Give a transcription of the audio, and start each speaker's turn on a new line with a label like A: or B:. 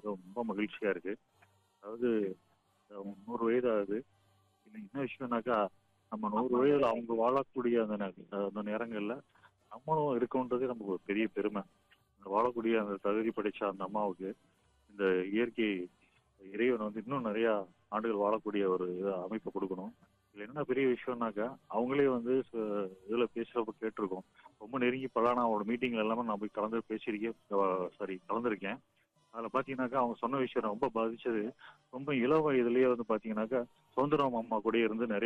A: ரொம்ப மகிழ்ச்சியா இருக்கு அதாவது அவங்க நூறு வயது ஆகுது இன்னும் என்ன விஷயம்னாக்கா நம்ம நூறு வயதுல அவங்க வாழக்கூடிய அந்த நே- அந்த நேரங்கள்ல நம்மளும் இருக்கோன்றதே நமக்கு ஒரு பெரிய பெருமை அந்த வாழக்கூடிய அந்த தகுதி படைச்ச அந்த அம்மாவுக்கு இந்த இயற்கை இறைவன் வந்து இன்னும் நிறைய ஆண்டுகள் வாழக்கூடிய ஒரு இதை அமைப்பு கொடுக்கணும் இதுல என்ன பெரிய விஷயம்னாக்கா அவங்களே வந்து ச- இதுல பேசுறப்ப கேட்டிருக்கோம் ரொம்ப நெருங்கி பலான அவரோட மீட்டிங்ல எல்லாமே நான் போய் கலந்து பேசியிருக்கேன் சாரி கலந்துருக்கேன் அதுல பாத்தீங்கன்னாக்கா அவங்க சொன்ன விஷயம் ரொம்ப பாதிச்சது ரொம்ப இள வயதுலயே வந்து பாத்தீங்கன்னாக்கா சுதந்திரம் அம்மா கூட இருந்து நிறைய